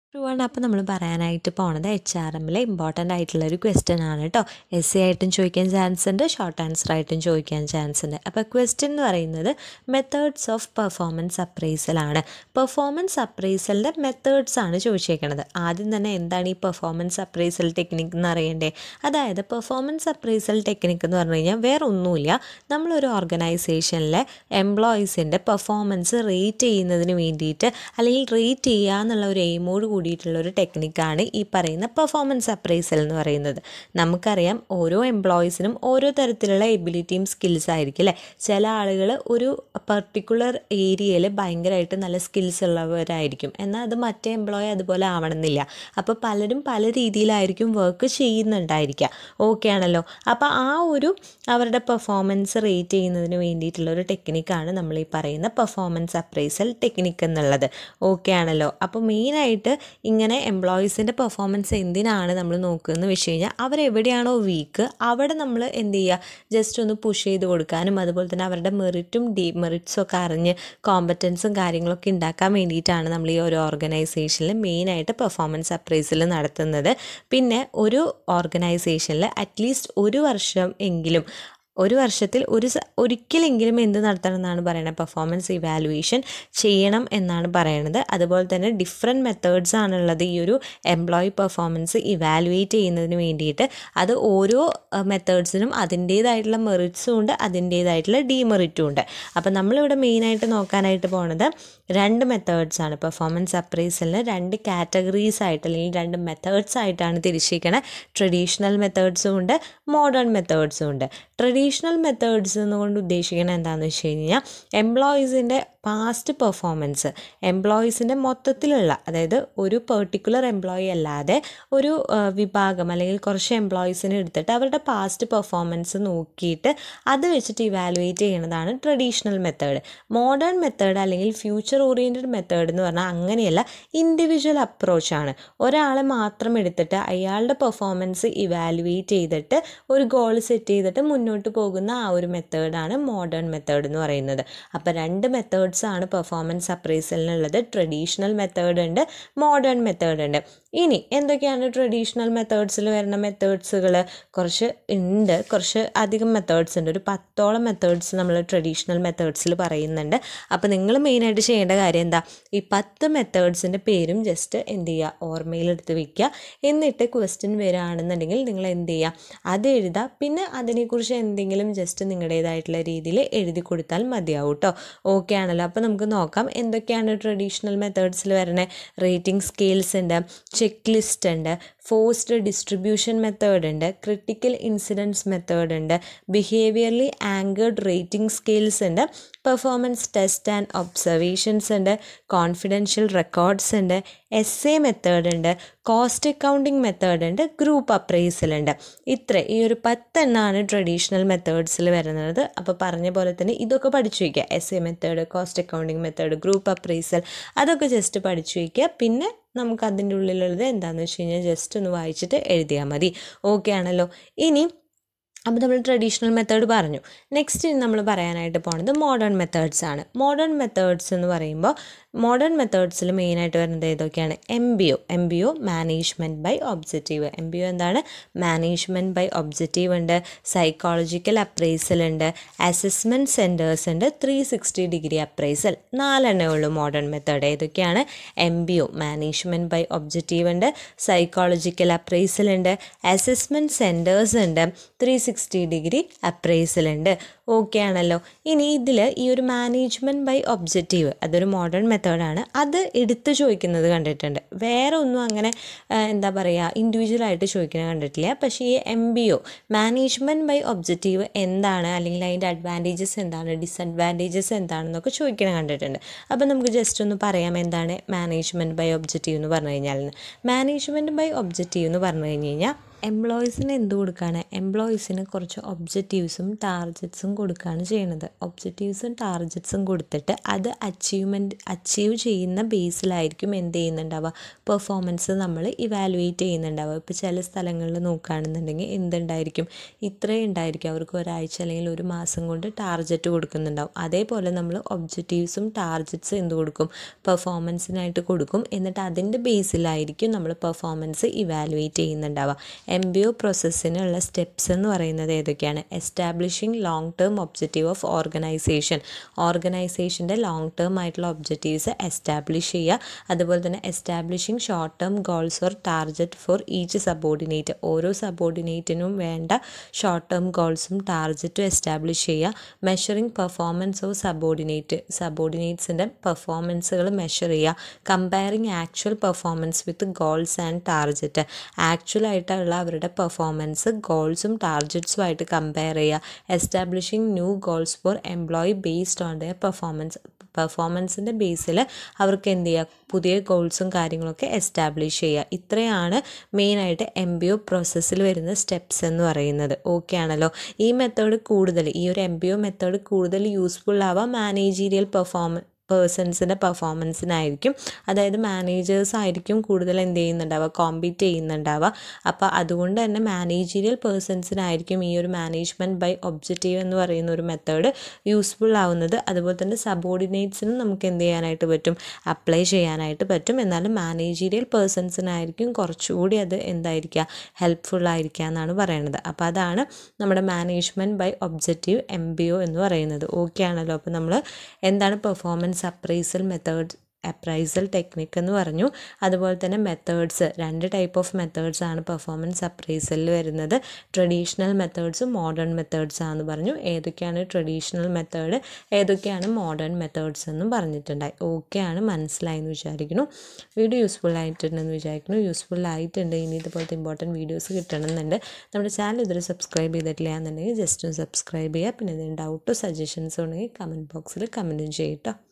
ആണ് അപ്പോൾ നമ്മൾ പറയാനായിട്ട് പോണത് എച്ച് ആർ എമ്മിലെ ഇമ്പോർട്ടൻ്റ് ആയിട്ടുള്ള ഒരു ക്വസ്റ്റ്യൻ ആണ് കേട്ടോ എസ് എ ആയിട്ടും ചോദിക്കാൻ ചാൻസ് ഉണ്ട് ഷോർട്ട് ആൻസർ ആയിട്ടും ചോദിക്കാൻ ചാൻസ് ഉണ്ട് അപ്പോൾ ക്വസ്റ്റ്യൻ എന്ന് പറയുന്നത് മെത്തേഡ്സ് ഓഫ് പെർഫോമൻസ് അപ്രൈസൽ ആണ് പെർഫോമൻസ് അപ്രൈസലിൻ്റെ മെത്തേഡ്സ് ആണ് ചോദിച്ചേക്കണത് ആദ്യം തന്നെ എന്താണ് ഈ പെർഫോമൻസ് അപ്രൈസൽ ടെക്നിക്ക് എന്ന് അറിയണ്ടേ അതായത് പെർഫോമൻസ് അപ്രൈസൽ ടെക്നിക്ക് എന്ന് പറഞ്ഞു കഴിഞ്ഞാൽ വേറെ ഒന്നുമില്ല നമ്മളൊരു ഓർഗനൈസേഷനിലെ എംപ്ലോയീസിൻ്റെ പെർഫോമൻസ് റേറ്റ് ചെയ്യുന്നതിന് വേണ്ടിയിട്ട് അല്ലെങ്കിൽ റേറ്റ് ചെയ്യുക എന്നുള്ള ഒരു എയിമോട് കൂടിയിട്ടുള്ള ഒരു ടെക്നിക്കാണ് ഈ പറയുന്ന പെർഫോമൻസ് അപ്രൈസൽ എന്ന് പറയുന്നത് നമുക്കറിയാം ഓരോ എംപ്ലോയീസിനും ഓരോ തരത്തിലുള്ള എബിലിറ്റിയും സ്കിൽസ് ആയിരിക്കും അല്ലേ ചില ആളുകൾ ഒരു പർട്ടിക്കുലർ ഏരിയയിൽ ഭയങ്കരമായിട്ട് നല്ല സ്കിൽസ് ഉള്ളവരായിരിക്കും എന്നാൽ അത് മറ്റേ എംപ്ലോയി അതുപോലെ ആവണമെന്നില്ല അപ്പോൾ പലരും പല രീതിയിലായിരിക്കും വർക്ക് ചെയ്യുന്നുണ്ടായിരിക്കുക ഓക്കെ ആണല്ലോ അപ്പോൾ ആ ഒരു അവരുടെ പെർഫോമൻസ് റേറ്റ് ചെയ്യുന്നതിന് വേണ്ടിയിട്ടുള്ള ഒരു ടെക്നിക്കാണ് നമ്മൾ ഈ പറയുന്ന പെർഫോമൻസ് അപ്രൈസൽ ടെക്നിക്ക് എന്നുള്ളത് ഓക്കെ ആണല്ലോ അപ്പോൾ മെയിനായിട്ട് ഇങ്ങനെ എംപ്ലോയീസിൻ്റെ പെർഫോമൻസ് എന്തിനാണ് നമ്മൾ നോക്കുന്നതെന്ന് വെച്ച് കഴിഞ്ഞാൽ അവരെവിടെയാണോ വീക്ക് അവിടെ നമ്മൾ എന്ത് ചെയ്യുക ജസ്റ്റ് ഒന്ന് പുഷ് ചെയ്ത് കൊടുക്കാനും അതുപോലെ തന്നെ അവരുടെ മെറിറ്റും ഡീ മെറിറ്റ്സും ഒക്കെ അറിഞ്ഞ് കോമ്പറ്റൻസും കാര്യങ്ങളൊക്കെ ഉണ്ടാക്കാൻ വേണ്ടിയിട്ടാണ് നമ്മൾ ഈ ഒരു ഓർഗനൈസേഷനിൽ മെയിനായിട്ട് പെർഫോമൻസ് അപ്രൈസൽ നടത്തുന്നത് പിന്നെ ഒരു ഓർഗനൈസേഷനിൽ അറ്റ്ലീസ്റ്റ് ഒരു വർഷം എങ്കിലും ഒരു വർഷത്തിൽ ഒരു സ- ഒരിക്കലെങ്കിലും എന്ത് നടത്തണം എന്നാണ് പറയുന്നത് പെർഫോമൻസ് ഇവാലുവേഷൻ ചെയ്യണം എന്നാണ് പറയുന്നത് അതുപോലെ തന്നെ ഡിഫറെൻറ്റ് മെത്തേഡ്സ് ആണുള്ളത് ഈ ഒരു എംപ്ലോയി പെർഫോമൻസ് ഇവാലുവേറ്റ് ചെയ്യുന്നതിന് വേണ്ടിയിട്ട് അത് ഓരോ മെത്തേഡ്സിനും അതിൻ്റേതായിട്ടുള്ള മെറിറ്റ്സും ഉണ്ട് അതിൻ്റേതായിട്ടുള്ള ഡീമെറിറ്റും ഉണ്ട് അപ്പോൾ നമ്മളിവിടെ മെയിനായിട്ട് നോക്കാനായിട്ട് പോണത് രണ്ട് മെത്തേഡ്സ് ആണ് പെർഫോമൻസ് അപ്രൈസലിന് രണ്ട് കാറ്റഗറീസ് ആയിട്ട് അല്ലെങ്കിൽ രണ്ട് മെത്തേഡ്സ് ആയിട്ടാണ് തിരിച്ചിരിക്കുന്നത് ട്രഡീഷണൽ മെത്തേഡ്സും ഉണ്ട് മോഡേൺ മെത്തേഡ്സും ഉണ്ട് ട്രഡീഷണൽ മെത്തേഡ്സ് എന്നുകൊണ്ട് ഉദ്ദേശിക്കുന്നത് എന്താണെന്ന് വെച്ച് കഴിഞ്ഞാൽ എംപ്ലോയീസിൻ്റെ പാസ്റ്റ് പെർഫോമൻസ് എംപ്ലോയീസിൻ്റെ മൊത്തത്തിലുള്ള അതായത് ഒരു പെർട്ടിക്കുലർ എംപ്ലോയി അല്ലാതെ ഒരു ആ, വിഭാഗം അല്ലെങ്കിൽ കുറച്ച് എംപ്ലോയീസിനെ എടുത്തിട്ട് അവരുടെ പാസ്റ്റ് പെർഫോമൻസ് നോക്കിയിട്ട് അത് വെച്ചിട്ട് ഇവാലുവേറ്റ് ചെയ്യുന്നതാണ് ട്രഡീഷണൽ മെത്തേഡ് മോഡേൺ മെത്തേഡ് അല്ലെങ്കിൽ ഫ്യൂച്ചർ ഓറിയൻറ്റഡ് മെത്തേഡ് എന്ന് പറഞ്ഞാൽ അങ്ങനെയല്ല ഇൻഡിവിജ്വൽ അപ്രോച്ചാണ് ഒരാളെ മാത്രം എടുത്തിട്ട് അയാളുടെ പെർഫോമൻസ് ഇവാലുവേറ്റ് ചെയ്തിട്ട് ഒരു ഗോൾ സെറ്റ് ചെയ്തിട്ട് മുന്നോട്ട് പോകുന്ന ആ ഒരു മെത്തേഡാണ് മോഡേൺ മെത്തേഡ് എന്ന് പറയുന്നത് അപ്പോൾ രണ്ട് മെത്തേഡ്സ് ആണ് പെർഫോമൻസ് അപ്രൈസലിനുള്ളത് ട്രഡീഷണൽ മെത്തേഡ് ഉണ്ട് മോഡേൺ മെത്തേഡ് ഉണ്ട് ഇനി എന്തൊക്കെയാണ് ട്രഡീഷണൽ മെത്തേഡ്സിൽ വരുന്ന മെത്തേഡ്സുകൾ കുറച്ച് ഉണ്ട് കുറച്ച് അധികം മെത്തേഡ്സ് ഉണ്ട് ഒരു പത്തോളം മെത്തേഡ്സ് നമ്മൾ ട്രഡീഷണൽ മെത്തേഡ്സിൽ പറയുന്നുണ്ട് അപ്പോൾ നിങ്ങൾ മെയിനായിട്ട് ചെയ്യേണ്ട കാര്യം എന്താ ഈ പത്ത് മെത്തേഡ്സിൻ്റെ പേരും ജസ്റ്റ് എന്ത് ചെയ്യുക ഓർമ്മയിലെടുത്ത് വെക്കുക എന്നിട്ട് ക്വസ്റ്റ്യൻ വരികയാണെന്നുണ്ടെങ്കിൽ നിങ്ങൾ എന്ത് ചെയ്യുക അത് എഴുതുക പിന്നെ അതിനെക്കുറിച്ച് എന്തെങ്കിലും ജസ്റ്റ് നിങ്ങളുടേതായിട്ടുള്ള രീതിയിൽ എഴുതി കൊടുത്താൽ മതിയാവും കേട്ടോ ഓക്കെ ആണല്ലോ അപ്പോൾ നമുക്ക് നോക്കാം എന്തൊക്കെയാണ് ട്രഡീഷണൽ മെത്തേഡ്സിൽ വരുന്നത് റേറ്റിംഗ് സ്കെയിൽസ് ഉണ്ട് ചെക്ക് ലിസ്റ്റ് ഉണ്ട് ഫോഴ്സ്ഡ് ഡിസ്ട്രിബ്യൂഷൻ മെത്തേഡ് ഉണ്ട് ക്രിട്ടിക്കൽ ഇൻസിഡൻസ് മെത്തേഡ് ഉണ്ട് ബിഹേവിയർലി ആങ്കേർഡ് റേറ്റിംഗ് സ്കെയിൽസ് ഉണ്ട് പെർഫോമൻസ് ടെസ്റ്റ് ആൻഡ് ഒബ്സർവേഷൻസ് ഉണ്ട് കോൺഫിഡൻഷ്യൽ റെക്കോർഡ്സ് ഉണ്ട് എസ് എ മെത്തേഡ് ഉണ്ട് കോസ്റ്റ് അക്കൗണ്ടിങ് മെത്തേഡ് ഉണ്ട് ഗ്രൂപ്പ് അപ്രൈസൽ ഉണ്ട് ഇത്ര ഈ ഒരു പത്തെണ്ണമാണ് ട്രഡീഷണൽ മെത്തേഡ്സിൽ വരുന്നത് അപ്പോൾ പറഞ്ഞ പോലെ തന്നെ ഇതൊക്കെ പഠിച്ചു വയ്ക്കുക S A method cost accounting method group appraisal അതൊക്കെ ജസ്റ്റ് പഠിച്ചു വയ്ക്കുക പിന്നെ നമുക്ക് അതിൻ്റെ ഉള്ളിലുള്ളത് എന്താണെന്ന് വെച്ച് കഴിഞ്ഞാൽ ജസ്റ്റ് ഒന്ന് വായിച്ചിട്ട് എഴുതിയാൽ മതി ഓക്കെ ആണല്ലോ ഇനി അപ്പോൾ നമ്മൾ ട്രഡീഷണൽ മെത്തേഡ് പറഞ്ഞു നെക്സ്റ്റ് നമ്മൾ പറയാനായിട്ട് പോണത് മോഡേൺ മെത്തേഡ്സ് ആണ് മോഡേൺ മെത്തേഡ്സ് എന്ന് പറയുമ്പോൾ മോഡേൺ മെത്തേഡ്സിൽ മെയിനായിട്ട് വരുന്നത് ഏതൊക്കെയാണ് M B O M B O management by objective M B O എന്താണ് മാനേജ്മെൻറ്റ് ബൈ ഒബ്ജക്റ്റീവ് ഉണ്ട് സൈക്കോളജിക്കൽ അപ്രൈസൽ ഉണ്ട് അസസ്മെൻറ്റ് സെൻറ്റേഴ്സ് ഉണ്ട് ത്രീ സിക്സ്റ്റി ഡിഗ്രി അപ്രൈസൽ നാലെണ്ണേ ഉള്ളൂ മോഡേൺ മെത്തേഡ് ഏതൊക്കെയാണ് M B O management by objective ഉണ്ട് psychological appraisal ഉണ്ട് assessment centres ഉണ്ട് ത്രീ സിക്സ്റ്റി ഡിഗ്രി അപ്രൈസൽ ഉണ്ട് ഓക്കെ ആണല്ലോ ഇനി ഇതിൽ ഈ ഒരു മാനേജ്മെൻറ്റ് ബൈ ഒബ്ജക്റ്റീവ് അതൊരു മോഡേൺ മെത്തേഡാണ് അത് എടുത്ത് ചോദിക്കുന്നത് കണ്ടിട്ടുണ്ട് വേറെ ഒന്നും അങ്ങനെ ആ, എന്താ പറയുക ഇൻഡിവിജ്വലായിട്ട് ചോദിക്കുന്നത് കണ്ടിട്ടില്ല പക്ഷേ ഈ M B O management by objective എന്താണ് അല്ലെങ്കിൽ അതിൻ്റെ അഡ്വാൻറ്റേജസ് എന്താണ് ഡിസഡ്വാൻറ്റേജസ് എന്താണെന്നൊക്കെ ചോദിക്കണം കണ്ടിട്ടുണ്ട് അപ്പോൾ നമുക്ക് ജസ്റ്റ് ഒന്ന് പറയാം എന്താണ് മാനേജ്മെൻറ്റ് ബൈ ഒബ്ജക്റ്റീവ് എന്ന് പറഞ്ഞു കഴിഞ്ഞാൽ മാനേജ്മെൻറ്റ് ബൈ ഒബ്ജക്റ്റീവ് എന്ന് പറഞ്ഞു കഴിഞ്ഞ് കഴിഞ്ഞാൽ എംപ്ലോയീസിന് എന്ത് കൊടുക്കുകയാണ് എംപ്ലോയീസിന് കുറച്ച് ഒബ്ജക്റ്റീവ്സും ടാർഗറ്റ്സും കൊടുക്കുകയാണ് ചെയ്യുന്നത് ഒബ്ജക്റ്റീവ്സും ടാർഗറ്റ്സും കൊടുത്തിട്ട് അത് അച്ചീവ്മെൻറ്റ് അച്ചീവ് ചെയ്യുന്ന ബേസിലായിരിക്കും എന്ത് ചെയ്യുന്നുണ്ടാവുക പെർഫോമൻസ് നമ്മൾ ഇവാലുവേറ്റ് ചെയ്യുന്നുണ്ടാവുക ഇപ്പോൾ ചില സ്ഥലങ്ങളിൽ നോക്കുകയാണെന്നുണ്ടെങ്കിൽ എന്തുണ്ടായിരിക്കും ഇത്രയും ഉണ്ടായിരിക്കും അവർക്ക് ഒരാഴ്ച അല്ലെങ്കിൽ ഒരു മാസം കൊണ്ട് ടാർഗറ്റ് കൊടുക്കുന്നുണ്ടാവും അതേപോലെ നമ്മൾ ഒബ്ജക്റ്റീവ്സും ടാർഗറ്റ്സും എന്ത് കൊടുക്കും പെർഫോമൻസിനായിട്ട് കൊടുക്കും എന്നിട്ട് അതിൻ്റെ ബേസിലായിരിക്കും നമ്മൾ പെർഫോമൻസ് ഇവാലുവേറ്റ് ചെയ്യുന്നുണ്ടാവുക എം ബി ഒ പ്രോസസ്സിനുള്ള സ്റ്റെപ്സ് എന്ന് പറയുന്നത് ഏതൊക്കെയാണ് establishing long term objective of organization ഓർഗനൈസേഷൻ്റെ ലോങ് ടേം ആയിട്ടുള്ള ഒബ്ജക്റ്റീവ്സ് എസ്റ്റാബ്ലിഷ് ചെയ്യുക അതുപോലെ തന്നെ establishing short term goals or target for each subordinate ഓരോ സബോർഡിനേറ്റിനും വേണ്ട ഷോർട്ട് ടേം ഗോൾസും ടാർഗറ്റും എസ്റ്റാബ്ലിഷ് ചെയ്യുക മെഷറിംഗ് പെർഫോമൻസ് ഓഫ് സബോർഡിനേറ്റ് സബോർഡിനേറ്റ്സിൻ്റെ പെർഫോമൻസുകൾ മെഷർ ചെയ്യുക comparing actual performance with goals and target actual ആയിട്ടുള്ള അവരുടെ പെർഫോമൻസ് ഗോൾസും ടാർഗറ്റ്സുമായിട്ട് കമ്പയർ ചെയ്യുക establishing new goals for employee based on their performance പെർഫോമൻസിൻ്റെ ബേസിൽ അവർക്ക് എന്ത് ചെയ്യുക പുതിയ ഗോൾസും കാര്യങ്ങളൊക്കെ എസ്റ്റാബ്ലിഷ് ചെയ്യുക ഇത്രയാണ് മെയിനായിട്ട് എം ബി ഒ പ്രോസസ്സിൽ വരുന്ന സ്റ്റെപ്സ് എന്ന് പറയുന്നത് ഓക്കെ ആണല്ലോ ഈ മെത്തേഡ് കൂടുതൽ ഈ ഒരു എം ബി ഒ മെത്തേഡ് കൂടുതൽ യൂസ്ഫുൾ ആവുക മാനേജീരിയൽ പെർഫോമ പേഴ്സൺസിൻ്റെ പെർഫോമൻസിനായിരിക്കും അതായത് മാനേജേഴ്സ് ആയിരിക്കും കൂടുതൽ എന്ത് ചെയ്യുന്നുണ്ടാവുക കോമ്പീറ്റ് ചെയ്യുന്നുണ്ടാവുക അപ്പോൾ അതുകൊണ്ട് തന്നെ മാനേജീരിയൽ പേഴ്സൺസിനായിരിക്കും ഈ ഒരു മാനേജ്മെൻറ്റ് ബൈ ഒബ്ജക്റ്റീവ് എന്ന് പറയുന്ന ഒരു മെത്തേഡ് യൂസ്ഫുൾ ആവുന്നത് അതുപോലെ തന്നെ സബോർഡിനേറ്റ്സിനും നമുക്ക് എന്ത് ചെയ്യാനായിട്ട് പറ്റും അപ്ലൈ ചെയ്യാനായിട്ട് പറ്റും എന്നാലും മാനേജീരിയൽ പേഴ്സൺസിനായിരിക്കും കുറച്ചുകൂടി അത് എന്തായിരിക്കുക ഹെൽപ്ഫുൾ ആയിരിക്കുക എന്നാണ് പറയുന്നത് അപ്പോൾ അതാണ് നമ്മുടെ management by objective M B O എന്ന് പറയുന്നത് ഓക്കെ ആണല്ലോ അപ്പോൾ നമ്മൾ എന്താണ് performance appraisal method appraisal technique എന്ന് പറഞ്ഞു അതുപോലെ തന്നെ മെത്തേഡ്സ് രണ്ട് ടൈപ്പ് ഓഫ് മെത്തേഡ്സ് ആണ് പെർഫോമൻസ് അപ്രൈസലിൽ വരുന്നത് ട്രഡീഷണൽ മെത്തേഡ്സും മോഡേൺ മെത്തേഡ്സ് ആണെന്ന് പറഞ്ഞു ഏതൊക്കെയാണ് ട്രഡീഷണൽ മെത്തേഡ് ഏതൊക്കെയാണ് മോഡേൺ മെത്തേഡ്സ് എന്നും പറഞ്ഞിട്ടുണ്ടായി ഓക്കെ ആണ് മനസ്സിലായി എന്ന് വിചാരിക്കുന്നു വീഡിയോ യൂസ്ഫുൾ ആയിട്ടുണ്ടെന്ന് വിചാരിക്കുന്നു യൂസ്ഫുൾ ആയിട്ടുണ്ട് ഇനി ഇതുപോലത്തെ ഇമ്പോർട്ടൻറ്റ് വീഡിയോസ് കിട്ടണമെന്നുണ്ട് നമ്മുടെ ചാനൽ ഇതുവരെ സബ്സ്ക്രൈബ് ചെയ്തിട്ടില്ല എന്നുണ്ടെങ്കിൽ ജസ്റ്റ് ഒന്ന് സബ്സ്ക്രൈബ് ചെയ്യുക പിന്നെ എന്തെങ്കിലും ഡൗട്ടോ സജഷൻസോ ഉണ്ടെങ്കിൽ കമൻറ്റ് ബോക്സിൽ കമൻറ്റും ചെയ്യട്ടോ